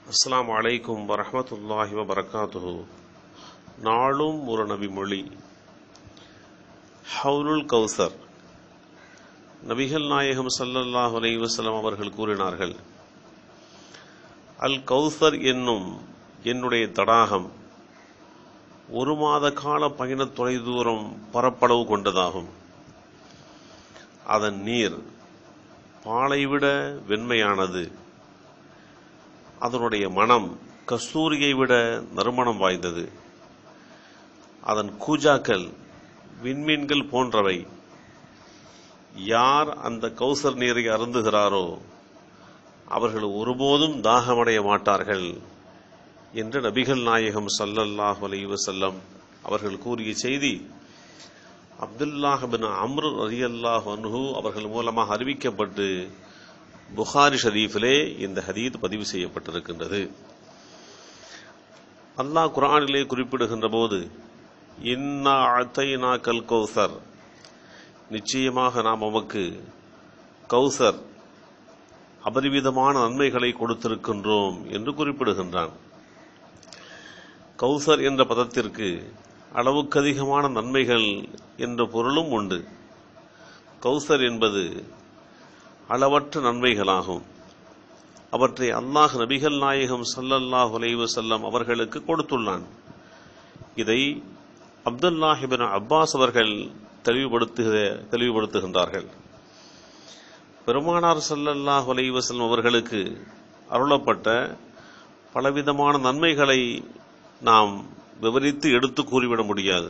அஸ்ஸலாமு அலைக்கும் வரஹ்மத்துல்லாஹி வபரகாத்துஹு நாளும் ஒரு நபி மொழி ஹவுலுல் கௌசர் நபிகள் நாயகம் ஸல்லல்லாஹு அலைஹி வஸல்லம் அவர்கள் கூறினார்கள் அல் கௌசர் என்னும் என்னுடைய தடாகம் ஒரு மாத கால பயண தொலைதூரம் பரப்பளவு கொண்டதாகும் அதன் நீர் பாலை விட வெண்மையானது அதனுடைய மனம் கஸ்தூரியை விட நறுமணம் வாய்ந்தது அதன் கூஜாக்கள் விண்மீன்கள் போன்றவை யார் அந்த கௌசர் நீரை அருந்துகிறாரோ அவர்கள் ஒருபோதும் தாகமடைய மாட்டார்கள் என்று நபிகள் நாயகம் ஸல்லல்லாஹு அலைஹி வஸல்லம் அவர்கள் கூறிய செய்தி அப்துல்லாஹ் பின் அம்ரு ரலியல்லாஹு அன்ஹு அவர்கள் மூலமாக அறிவிக்கப்பட்டு புகாரி ஷரீஃபிலே இந்த ஹதீத் பதிவு செய்யப்பட்டிருக்கின்றது அல்லாஹ் குர்ஆனிலே குறிப்பிடுகின்ற போது இன்னா அத்தைனா கல் கௌசர் நிச்சயமாக நாம் உமக்கு கௌசர் அபரிவிதமான நன்மைகளை கொடுத்திருக்கின்றோம் என்று குறிப்பிடுகின்றான் கௌசர் என்ற பதத்திற்கு அளவுக்கு அதிகமான நன்மைகள் என்ற பொருளும் உண்டு கௌசர் என்பது அளவற்ற நன்மைகளாகும் அவற்றை அல்லாஹ் நபிகள் நாயகம் ஸல்லல்லாஹு அலைஹி வஸல்லம் அவர்களுக்கு கொடுத்துள்ளான் இதை அப்துல்லாஹிபின் அப்பாஸ் அவர்கள் தெளிவுபடுத்துகிற தெளிவுபடுத்துகின்றார்கள் பெருமானார் ஸல்லல்லாஹு அலைஹி வஸல்லம் அவர்களுக்கு அருளப்பட்ட பலவிதமான நன்மைகளை நாம் விவரித்து எடுத்து கூறிவிட முடியாது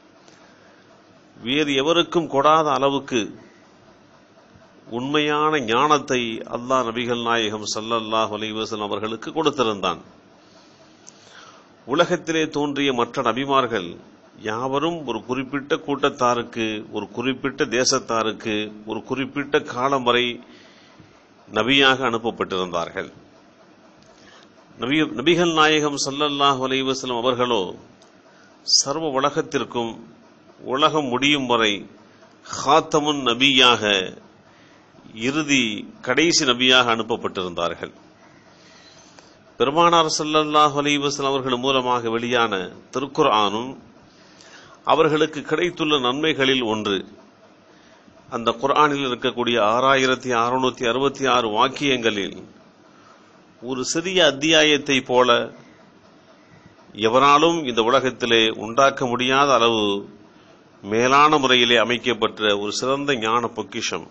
வேறு எவருக்கும் கொடாத அளவுக்கு உண்மையான ஞானத்தை அல்லாஹ் நபிகள் நாயகம் ஸல்லல்லாஹு அலைஹி வஸல்லம் அவர்களுக்கு கொடுத்திருந்தான் உலகத்திலே தோன்றிய மற்ற நபிமார்கள் யாவரும் ஒரு குறிப்பிட்ட கூட்டத்தாருக்கு ஒரு குறிப்பிட்ட தேசத்தாருக்கு ஒரு குறிப்பிட்ட காலம் வரை நபியாக அனுப்பப்பட்டிருந்தார்கள் நபி நபிகள் நாயகம் ஸல்லல்லாஹு அலைஹி வஸல்லம் அவர்களோ சர்வ உலகத்திற்கும் உலகம் முடியும் வரை ஹாத்தமுன் நபியாக இறுதி கடைசி நபியாக அனுப்பப்பட்டிருந்தார்கள் பெருமானார் ஸல்லல்லாஹு அலைஹி வஸல்லம் அவர்கள் மூலமாக வெளியான திருக்குர்ஆனும் அவர்களுக்கு கிடைத்துள்ள நன்மைகளில் ஒன்று அந்த குர்ஆனில் இருக்கக்கூடிய ஆறாயிரத்தி அறுநூத்தி அறுபத்தி ஆறு வாக்கியங்களில் ஒரு சிறிய அத்தியாயத்தை போல எவராலும் இந்த உலகத்திலே உண்டாக்க முடியாத அளவு மேலான முறையிலே அமைக்கப்பட்ட ஒரு சிறந்த ஞான பொக்கிஷம்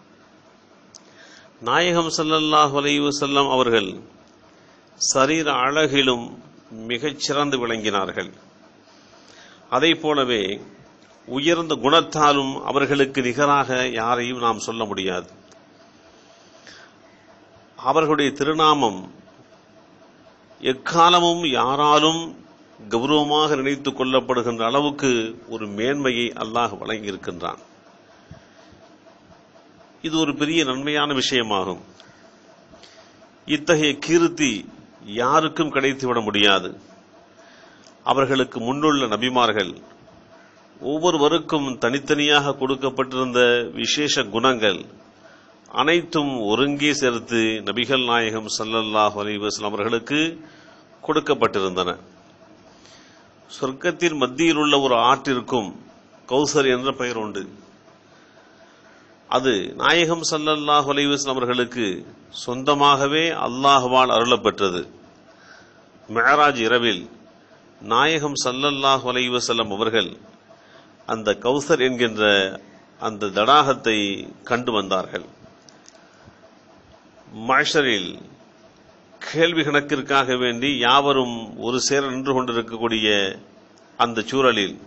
நாயகம் ஸல்லல்லாஹு அலைஹி வஸல்லம் அவர்கள் சரீர அழகிலும் மிகச் சிறந்து விளங்கினார்கள் அதை போலவே உயர்ந்த குணத்தாலும் அவர்களுக்கு நிகராக யாரையும் நாம் சொல்ல முடியாது அவர்களுடைய திருநாமம் எக்காலமும் யாராலும் கௌரவமாக நினைத்துக் கொள்ளப்படுகின்ற அளவுக்கு ஒரு மேன்மையை அல்லாஹ் வழங்கியிருக்கின்றான் இது ஒரு பெரிய நன்மையான விஷயமாகும் இத்தகைய கீர்த்தி யாருக்கும் கிடைத்துவிட முடியாது அவர்களுக்கு முன்னுள்ள நபிமார்கள் ஒவ்வொருவருக்கும் தனித்தனியாக கொடுக்கப்பட்டிருந்த விசேஷ குணங்கள் அனைத்தும் ஒருங்கே சேர்த்து நபிகள் நாயகம் ஸல்லல்லாஹு அலைஹி வஸல்லம் அவர்களுக்கு கொடுக்கப்பட்டிருந்தன சொர்க்கத்தின் மத்தியில் உள்ள ஒரு ஆற்றிற்கும் கௌசர் என்ற பெயர் உண்டு அது நாயகம் ஸல்லல்லாஹு அலைஹி வஸல்லம் அவர்களுக்கு சொந்தமாகவே அல்லாஹ்வால் அருளப்பெற்றது மெஹராஜ் இரவில் நாயகம் ஸல்லல்லாஹு அலைஹி வஸல்லம் அவர்கள் அந்த கௌசர் என்கின்ற அந்த தடாகத்தை கண்டு வந்தார்கள் மஷரில் கேள்வி கணக்கிற்காக வேண்டி யாவரும் ஒரு சேர நின்று கொண்டிருக்கக்கூடிய அந்த சூழலில்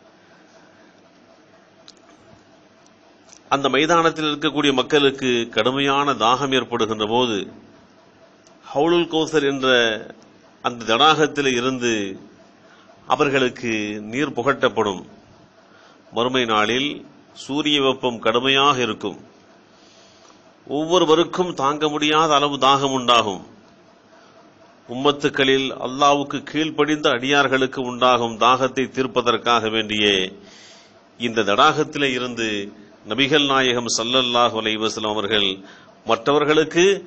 அந்த மைதானத்தில் இருக்கக்கூடிய மக்களுக்கு கடுமையான தாகம் ஏற்படுகின்ற போது ஹவுலுல் கௌசர் என்ற அந்த தடாகத்தில் இருந்து அவர்களுக்கு நீர் புகட்டப்படும் மறுமை நாளில் சூரிய வெப்பம் கடுமையாக இருக்கும் ஒவ்வொருவருக்கும் தாங்க முடியாத அளவு தாகம் உண்டாகும் உம்மத்துக்களில் அல்லாவுக்கு கீழ்ப்படிந்த அடியார்களுக்கு உண்டாகும் தாகத்தை தீர்ப்பதற்காக வேண்டிய இந்த தடாகத்திலே இருந்து நபிகள் நாயகம் ஸல்லல்லாஹு அலைஹி வஸல்லம் அவர்கள் மற்றவர்களுக்கு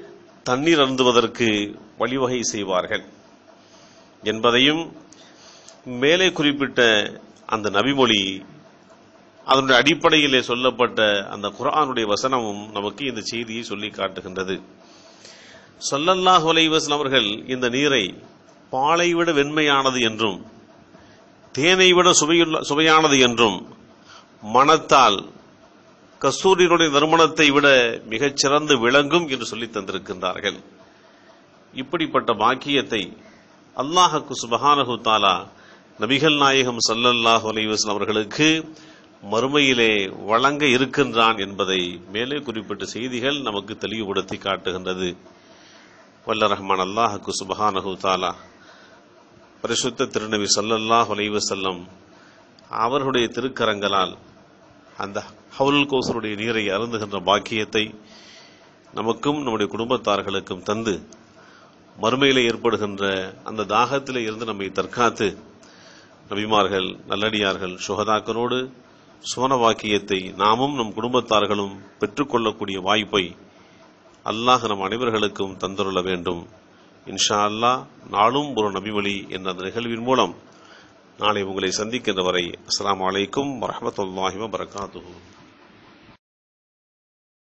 தண்ணீர் அருந்துவதற்கு வழிவகை செய்வார்கள் என்பதையும் மேலே குறிப்பிட்ட அந்த நபிமொழி அதனுடைய அடிப்படையிலே சொல்லப்பட்ட அந்த குர்ஆனுடைய வசனமும் நமக்கு இந்த செய்தியை சொல்லி காட்டுகின்றது ஸல்லல்லாஹு அலைஹி வஸல்லம் அவர்கள் இந்த நீரை பாலை விட வெண்மையானது என்றும் தேனை விட சுவையுள்ள சுவையானது என்றும் மனத்தால் கஸ்தூரியினுடைய நறுமணத்தை விட மிகச் சிறந்து விளங்கும் என்று சொல்லி தந்திருக்கின்றார்கள் இப்படிப்பட்ட பாக்கியத்தை அல்லாஹக்கு சுபஹானஹு தாலா நபிகள் நாயகம் ஸல்லல்லாஹு அலைஹி வஸல்லம் அவர்களுக்கு மறுமையிலே வழங்க இருக்கின்றான் என்பதை மேலே குறிப்பிட்ட செய்திகள் நமக்கு தெளிவுபடுத்தி காட்டுகின்றது வல்ல ரஹ்மான் அல்லாஹுக்கு சுபஹானஹு தாலா பரிசுத்த திருநபி ஸல்லல்லாஹு அலைஹி வஸல்லம் அவர்களுடைய திருக்கரங்களால் அந்த ஹவுல் கோசருடைய நீரை அருந்துகின்ற பாக்கியத்தை நமக்கும் நம்முடைய குடும்பத்தார்களுக்கும் தந்து மறுமையிலே ஏற்படுகின்ற அந்த தாகத்திலே இருந்து நம்மை தற்காத்து நபிமார்கள் நல்லடியார்கள் சுகதாக்களோடு சுவன வாக்கியத்தை நாமும் நம் குடும்பத்தார்களும் பெற்றுக்கொள்ளக்கூடிய வாய்ப்பை அல்லாஹ் நம் அனைவர்களுக்கும் தந்துள்ள வேண்டும் இன்ஷா அல்லாஹ் நாளும் ஒரு நபிமொழி என்ற அந்த நிகழ்வின் மூலம் நாளை உங்களை சந்திக்கின்ற வரை அஸ்ஸலாமு அலைக்கும் வரஹ்மத்துல்லாஹி வபரகாத்துஹு